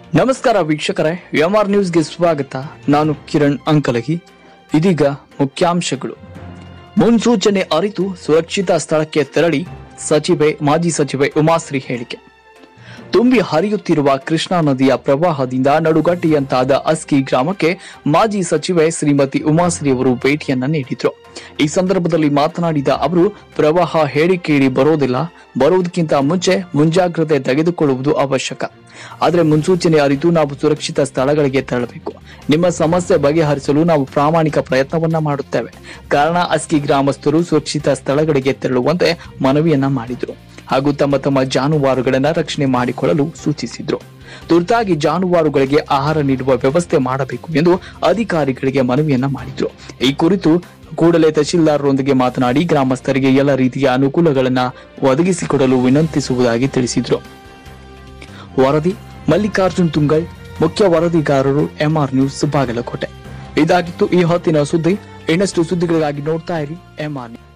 ನಮಸ್ಕಾರ ವೀಕ್ಷಕರೇ ಎಂಆರ್ ನ್ಯೂಸ್ಗೆ ಸ್ವಾಗತ ನಾನು ಕಿರಣ್ ಅಂಕಲಗಿ ಇದೀಗ ಮುಖ್ಯಾಂಶಗಳು ಮುನ್ಸೂಚನೆ ಅರಿತು ಸುರಕ್ಷಿತ ಸ್ಥಳಕ್ಕೆ ತೆರಳಿ ಸಚಿವೆ ಮಾಜಿ ಸಚಿವೆ ಉಮಾಶ್ರೀ ಹೇಳಿಕೆ ತುಂಬಿ ಹರಿಯುತ್ತಿರುವ ಕೃಷ್ಣಾ ನದಿಯ ಪ್ರವಾಹದಿಂದ ನಡುಗಟ್ಟಿಯಂತಾದ ಅಸ್ಕಿ ಗ್ರಾಮಕ್ಕೆ ಮಾಜಿ ಸಚಿವೆ ಶ್ರೀಮತಿ ಉಮಾಶ್ರೀ ಅವರು ಭೇಟಿಯನ್ನ ನೀಡಿದ್ರು ಈ ಸಂದರ್ಭದಲ್ಲಿ ಮಾತನಾಡಿದ ಅವರು ಪ್ರವಾಹ ಹೇಳಿ ಕೇಳಿ ಬರೋದಿಲ್ಲ ಬರುವುದಕ್ಕಿಂತ ಮುಂಚೆ ಮುಂಜಾಗ್ರತೆ ತೆಗೆದುಕೊಳ್ಳುವುದು ಅವಶ್ಯಕ ಆದರೆ ಮುನ್ಸೂಚನೆ ಅರಿತು ನಾವು ಸುರಕ್ಷಿತ ಸ್ಥಳಗಳಿಗೆ ತೆರಳಬೇಕು ನಿಮ್ಮ ಸಮಸ್ಯೆ ಬಗೆಹರಿಸಲು ನಾವು ಪ್ರಾಮಾಣಿಕ ಪ್ರಯತ್ನವನ್ನ ಮಾಡುತ್ತೇವೆ ಕಾರಣ ಅಸ್ಕಿ ಗ್ರಾಮಸ್ಥರು ಸುರಕ್ಷಿತ ಸ್ಥಳಗಳಿಗೆ ತೆರಳುವಂತೆ ಮನವಿಯನ್ನ ಮಾಡಿದ್ರು ಹಾಗೂ ತಮ್ಮ ತಮ್ಮ ಜಾನುವಾರುಗಳನ್ನ ರಕ್ಷಣೆ ಮಾಡಿಕೊಳ್ಳಲು ಸೂಚಿಸಿದ್ರು ತುರ್ತಾಗಿ ಜಾನುವಾರುಗಳಿಗೆ ಆಹಾರ ನೀಡುವ ವ್ಯವಸ್ಥೆ ಮಾಡಬೇಕು ಎಂದು ಅಧಿಕಾರಿಗಳಿಗೆ ಮನವಿಯನ್ನ ಮಾಡಿದ್ರು ಈ ಕುರಿತು ಕೂಡಲೇ ತಹಶೀಲ್ದಾರರೊಂದಿಗೆ ಮಾತನಾಡಿ ಗ್ರಾಮಸ್ಥರಿಗೆ ಎಲ್ಲ ರೀತಿಯ ಅನುಕೂಲಗಳನ್ನ ಒದಗಿಸಿಕೊಡಲು ವಿನಂತಿಸುವುದಾಗಿ ತಿಳಿಸಿದ್ರು ವರದಿ ಮಲ್ಲಿಕಾರ್ಜುನ್ ತುಂಗಲ್ ಮುಖ್ಯ ವರದಿಗಾರರು ಎಂಆರ್ ನ್ಯೂಸ್ ಬಾಗಲಕೋಟೆ ಇದಾಗಿತ್ತು ಈ ಹೊತ್ತಿನ ಸುದ್ದಿ ಇನ್ನಷ್ಟು ಸುದ್ದಿಗಳಿಗಾಗಿ ನೋಡ್ತಾ ಇರಿ ಎಂಆರ್ ನ್ಯೂಸ್